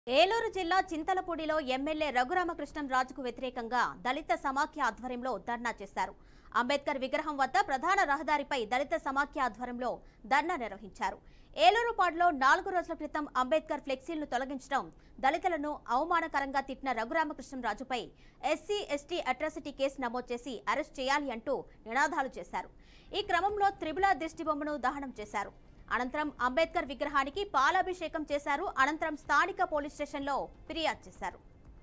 ఏలూరు జిల్లా చింతలపూడిలో ఎమ్మెల్యే రఘురామకృష్ణం రాజుకు వ్యతిరేకంగా దళిత సమాఖ్య ఆధ్వర్యంలో ధర్నా చేశారు అంబేద్కర్ విగ్రహం వద్ద ప్రధాన రహదారిపై దళిత సమాఖ్య ఆధ్వర్యంలో ధర్నా నిర్వహించారు ఏలూరుపాడులో నాలుగు రోజుల క్రితం అంబేద్కర్ ఫ్లెక్సీలను తొలగించడం దళితులను అవమానకరంగా తిట్టిన రఘురామకృష్ణం రాజుపై ఎస్సీ ఎస్టీ అట్రాసిటీ కేసు నమోదు చేసి అరెస్ట్ చేయాలి అంటూ నినాదాలు చేశారు ఈ క్రమంలో త్రిబుల దిష్టిబొమ్మను దహనం చేశారు అనంతరం అంబేద్కర్ విగ్రహానికి పాలాభిషేకం చేశారు అనంతరం స్థానిక పోలీస్ స్టేషన్లో ఫిర్యాదు చేశారు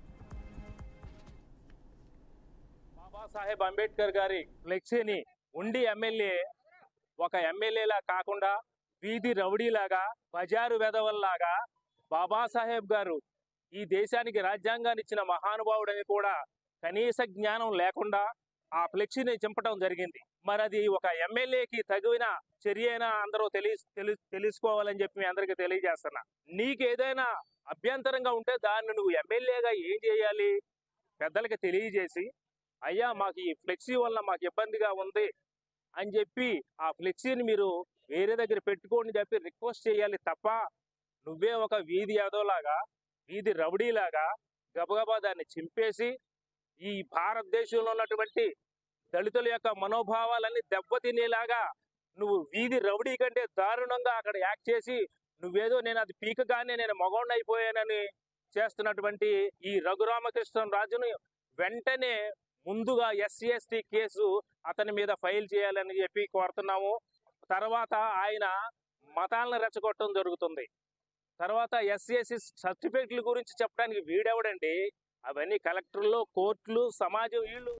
బాబాసాహెబ్ అంబేద్కర్ గారి ఫ్లెక్సీని ఉండి ఎమ్మెల్యే ఒక ఎమ్మెల్యేలా కాకుండా వీధి రౌడీలాగా బజారు వెధవల్లాగా బాబాసాహెబ్ గారు ఈ దేశానికి రాజ్యాంగాన్ని ఇచ్చిన మహానుభావుడని కూడా కనీస జ్ఞానం లేకుండా ఆ ఫ్లెక్సీని చింపటం జరిగింది మరి అది ఒక ఎమ్మెల్యేకి తగిన చర్య అయినా అందరూ తెలి తెలి తెలుసుకోవాలని చెప్పి మీ అందరికీ తెలియజేస్తున్నా నీకు ఏదైనా అభ్యంతరంగా ఉంటే దాన్ని నువ్వు ఎమ్మెల్యేగా ఏం చేయాలి పెద్దలకి తెలియజేసి అయ్యా మాకు ఈ ఫ్లెక్సీ వల్ల మాకు ఇబ్బందిగా ఉంది అని చెప్పి ఆ ఫ్లెక్సీని మీరు వేరే దగ్గర పెట్టుకోండి చెప్పి రిక్వెస్ట్ చేయాలి తప్ప నువ్వే ఒక వీధి యాదవలాగా వీధి రౌడీలాగా గబగబా దాన్ని చింపేసి ఈ భారతదేశంలో ఉన్నటువంటి దళితుల యొక్క మనోభావాలన్నీ దెబ్బతినేలాగా నువ్వు వీధి రౌడీ కంటే దారుణంగా అక్కడ యాక్ట్ చేసి నువ్వేదో నేను అది పీకగానే నేను మగోండి అయిపోయానని చేస్తున్నటువంటి ఈ రఘురామకృష్ణ రాజును వెంటనే ముందుగా ఎస్సీ ఎస్టీ కేసు అతని మీద ఫైల్ చేయాలని చెప్పి కోరుతున్నాము తర్వాత ఆయన మతాలను రెచ్చగొట్టడం జరుగుతుంది తర్వాత ఎస్సీ ఎస్సీ సర్టిఫికెట్ల గురించి చెప్పడానికి వీడెవడండి అవన్నీ కలెక్టర్లు కోర్టులు సమాజం వీళ్ళు